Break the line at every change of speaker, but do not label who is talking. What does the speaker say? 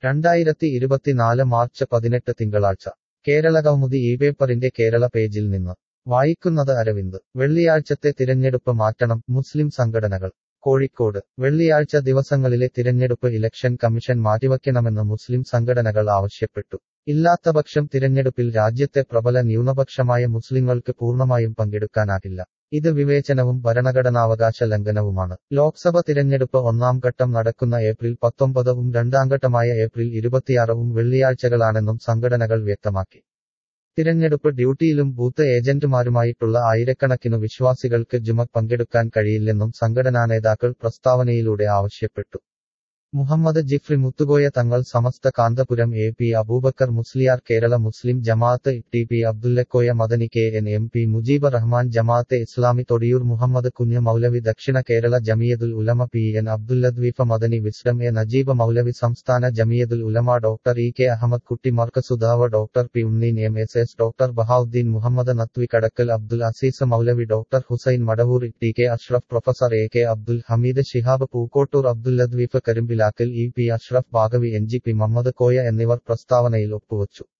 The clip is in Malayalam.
രണ്ടായിരത്തി ഇരുപത്തിനാല് മാർച്ച് പതിനെട്ട് തിങ്കളാഴ്ച കേരള കൗമുദി ഈ പേപ്പറിന്റെ കേരള പേജിൽ നിന്ന് വായിക്കുന്നത് അരവിന്ദ് വെള്ളിയാഴ്ചത്തെ തിരഞ്ഞെടുപ്പ് മാറ്റണം മുസ്ലിം സംഘടനകൾ കോഴിക്കോട് വെള്ളിയാഴ്ച ദിവസങ്ങളിലെ തിരഞ്ഞെടുപ്പ് ഇലക്ഷൻ കമ്മീഷൻ മാറ്റിവയ്ക്കണമെന്ന് മുസ്ലിം സംഘടനകൾ ആവശ്യപ്പെട്ടു ഇല്ലാത്തപക്ഷം തിരഞ്ഞെടുപ്പിൽ രാജ്യത്തെ പ്രബല ന്യൂനപക്ഷമായ മുസ്ലിങ്ങൾക്ക് പൂർണ്ണമായും പങ്കെടുക്കാനാകില്ല ഇത് വിവേചനവും ഭരണഘടനാവകാശ ലംഘനവുമാണ് ലോക്സഭ തിരഞ്ഞെടുപ്പ് ഒന്നാം ഘട്ടം നടക്കുന്ന ഏപ്രിൽ പത്തൊമ്പതും രണ്ടാം ഘട്ടമായ ഏപ്രിൽ ഇരുപത്തിയാറും വെള്ളിയാഴ്ചകളാണെന്നും സംഘടനകൾ വ്യക്തമാക്കി തിരഞ്ഞെടുപ്പ് ഡ്യൂട്ടിയിലും ബൂത്ത് ഏജന്റുമാരുമായിട്ടുള്ള ആയിരക്കണക്കിനു വിശ്വാസികൾക്ക് ജുമക് പങ്കെടുക്കാൻ കഴിയില്ലെന്നും സംഘടനാ നേതാക്കൾ പ്രസ്താവനയിലൂടെ ആവശ്യപ്പെട്ടു Muhammad Jifri Muthukoya Thangal Samastha Kanthapuram A P Abubakar Musliyar Kerala Muslim Jamaath T P Abdullakoya Madani K N M P Mujeeb Rahman Jamaate Islami Thodiyoor Muhammad Kunju Maulavi Dakshina Kerala Jamiyathul Ulama P N Abdullatheef Madani Wisdom A Najeeb Maulavi സംസ്ഥാന Jamiyathul Ulama doctor E K Ahammed Kutty Markazudawa doctor P Unneen M S S doctor Bahauddeen Muhammad Nadvi Kadakkal Abdul Aziz Maulavi doctor Hussain Madavoor T K Ashraf professor A K Abdul Hameed Shihab Pookkottoor Abdullatheef Karimpilakkal E P Ashraf Baqavi N G P Muhammad Koya എന്നിവർ പ്രസ്താവനയിൽ ഒപ്പുവച്ചു